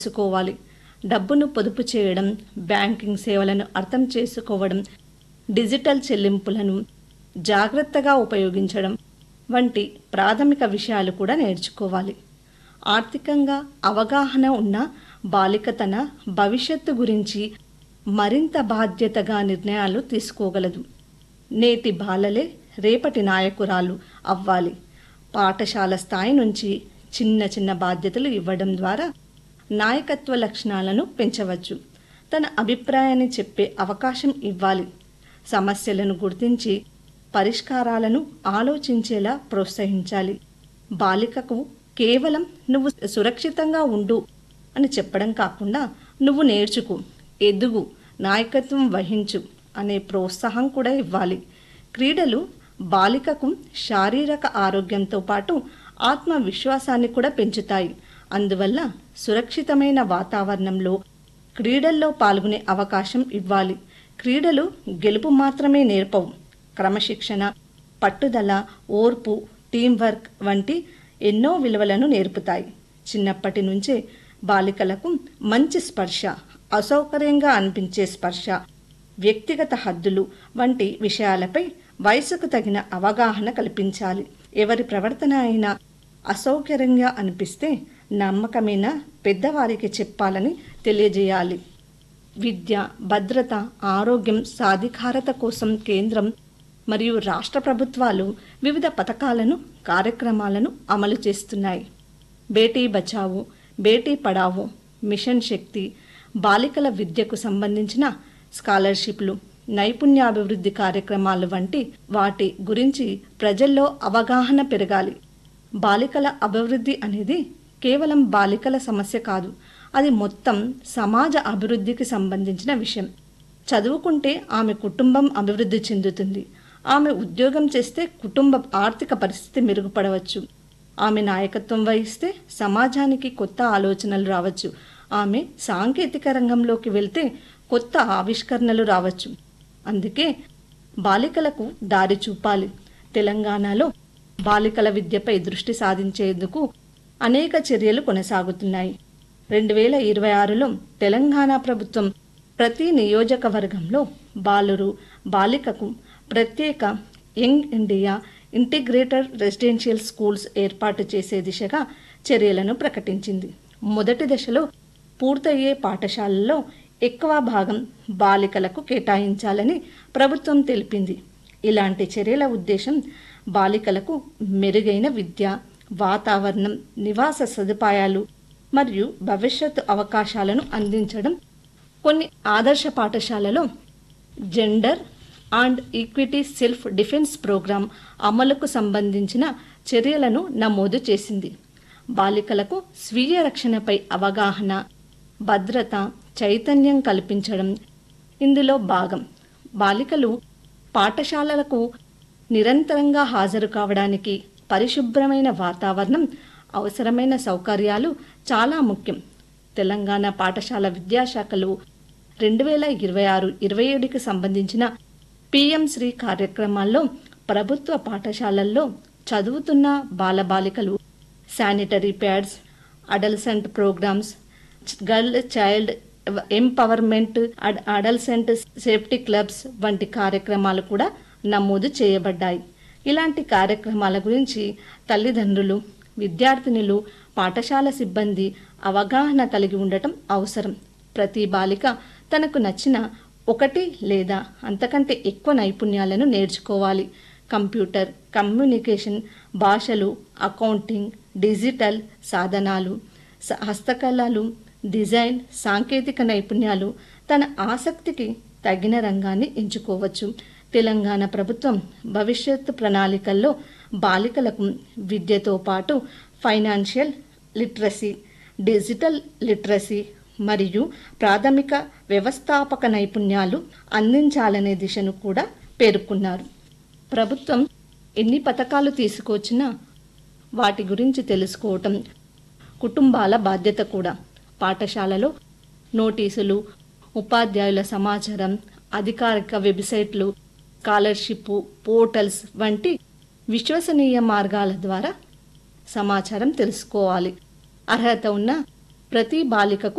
చేసుకోవాలి డబ్బును పొదుపు చేయడం బ్యాంకింగ్ సేవలను అర్థం చేసుకోవడం డిజిటల్ చెల్లింపులను జాగ్రత్తగా ఉపయోగించడం వంటి ప్రాథమిక విషయాలు కూడా నేర్చుకోవాలి ఆర్థికంగా అవగాహన ఉన్న బాలిక తన భవిష్యత్తు గురించి మరింత బాధ్యతగా నిర్ణయాలు తీసుకోగలదు నేటి బాలలే రేపటి నాయకురాలు అవ్వాలి పాఠశాల స్థాయి నుంచి చిన్న చిన్న బాధ్యతలు ఇవ్వడం ద్వారా నాయకత్వ లక్షణాలను పెంచవచ్చు తన అభిప్రాయాన్ని చెప్పే అవకాశం ఇవ్వాలి సమస్యలను గుర్తించి పరిష్కారాలను ఆలోచించేలా ప్రోత్సహించాలి బాలికకు కేవలం నువ్వు సురక్షితంగా ఉండు అని చెప్పడం కాకుండా నువ్వు నేర్చుకు ఎదుగు నాయకత్వం వహించు అనే ప్రోత్సాహం కూడా ఇవ్వాలి క్రీడలు బాలికకు శారీరక ఆరోగ్యంతో పాటు ఆత్మవిశ్వాసాన్ని కూడా పెంచుతాయి అందువల్ల సురక్షితమైన వాతావరణంలో క్రీడల్లో పాల్గొనే అవకాశం ఇవ్వాలి క్రీడలు గెలుపు మాత్రమే నేర్పవు క్రమశిక్షణ పట్టుదల ఓర్పు టీంవర్క్ వంటి ఎన్నో విలువలను నేర్పుతాయి చిన్నప్పటి నుంచే బాలికలకు మంచి స్పర్శ అసౌకర్యంగా అనిపించే స్పర్శ వ్యక్తిగత హద్దులు వంటి విషయాలపై వయసుకు తగిన అవగాహన కల్పించాలి ఎవరి ప్రవర్తన అయినా అసౌకర్యంగా అనిపిస్తే నమ్మకమైన పెద్దవారికి చెప్పాలని తెలియజేయాలి విద్య భద్రత ఆరోగ్యం సాధికారత కోసం కేంద్రం మరియు రాష్ట్ర ప్రభుత్వాలు వివిధ పథకాలను కార్యక్రమాలను అమలు చేస్తున్నాయి బేటీ బచావో బేటీ పడావో మిషన్ శక్తి బాలికల విద్యకు సంబంధించిన స్కాలర్షిప్లు నైపుణ్యాభివృద్ధి కార్యక్రమాలు వంటి వాటి గురించి ప్రజల్లో అవగాహన పెరగాలి బాలికల అభివృద్ధి అనేది కేవలం బాలికల సమస్య కాదు అది మొత్తం సమాజ అభివృద్ధికి సంబంధించిన విషయం చదువుకుంటే ఆమె కుటుంబం అభివృద్ధి చెందుతుంది ఆమె ఉద్యోగం చేస్తే కుటుంబ ఆర్థిక పరిస్థితి మెరుగుపడవచ్చు ఆమె నాయకత్వం వహిస్తే సమాజానికి కొత్త ఆలోచనలు రావచ్చు ఆమె సాంకేతిక రంగంలోకి వెళ్తే కొత్త ఆవిష్కరణలు రావచ్చు అందుకే బాలికలకు దారి చూపాలి తెలంగాణలో బాలికల విద్యపై దృష్టి సాధించేందుకు అనేక చర్యలు కొనసాగుతున్నాయి రెండు వేల ఇరవై ఆరులో తెలంగాణ ప్రభుత్వం ప్రతి నియోజకవర్గంలో బాలురు బాలికకు ప్రత్యేక young India integrated residential schools ఏర్పాటు చేసే దిశగా చర్యలను ప్రకటించింది మొదటి దశలో పూర్తయ్యే పాఠశాలల్లో ఎక్కువ భాగం బాలికలకు కేటాయించాలని ప్రభుత్వం తెలిపింది ఇలాంటి చర్యల ఉద్దేశం బాలికలకు మెరుగైన విద్య వాతావరణం నివాస సదుపాయాలు మరియు భవిష్యత్తు అవకాశాలను అందించడం కొన్ని ఆదర్శ పాఠశాలలో gender and equity self defence programme అమలుకు సంబంధించిన చర్యలను నమోదు చేసింది బాలికలకు స్వీయ రక్షణపై అవగాహన భద్రత చైతన్యం కల్పించడం ఇందులో భాగం బాలికలు పాఠశాలలకు నిరంతరంగా హాజరు కావడానికి పరిశుభ్రమైన వాతావరణం అవసరమైన సౌకర్యాలు చాలా ముఖ్యం తెలంగాణ పాఠశాల విద్యాశాఖలు రెండు వేల ఇరవై ఆరు ఇరవై ఏడుకి సంబంధించిన పిఎం శ్రీ కార్యక్రమాల్లో ప్రభుత్వ పాఠశాలల్లో చదువుతున్న బాలబాలికలు sanitary pads adolescent programmes girl child empowerment adolescent safety clubs వంటి కార్యక్రమాలు కూడా నమోదు చేయబడ్డాయి ఇలాంటి కార్యక్రమాల గురించి తల్లిదండ్రులు విద్యార్థినులు పాఠశాల సిబ్బంది అవగాహన కలిగి ఉండటం అవసరం ప్రతి బాలిక తనకు నచ్చిన ఒకటి లేదా అంతకంటే ఎక్కువ నైపుణ్యాలను నేర్చుకోవాలి కంప్యూటర్ కమ్యూనికేషన్ భాషలు అకౌంటింగ్ డిజిటల్ సాధనాలు స- హస్తకళలు డిజైన్ సాంకేతిక నైపుణ్యాలు తన ఆసక్తికి తగిన రంగాన్ని ఎంచుకోవచ్చు తెలంగాణ ప్రభుత్వం భవిష్యత్తు ప్రణాళికల్లో బాలికలకు విద్యతో పాటు ఫైనాన్షియల్ లిటరసీ డిజిటల్ లిటరసీ మరియు ప్రాథమిక వ్యవస్థాపక నైపుణ్యాలు అందించాలనే దిశను కూడా పేర్కొన్నారు ప్రభుత్వం ఎన్ని పథకాలు తీసుకొచ్చినా వాటి గురించి తెలుసుకోవటం కుటుంబాల బాధ్యత కూడా పాఠశాలలో నోటీసులు ఉపాధ్యాయుల సమాచారం అధికారిక వెబ్సైట్లు స్కాలర్షిప్ పోర్టల్స్ వంటి విశ్వసనీయ మార్గాల ద్వారా సమాచారం తెలుసుకోవాలి అర్హత ఉన్న ప్రతి బాలికకు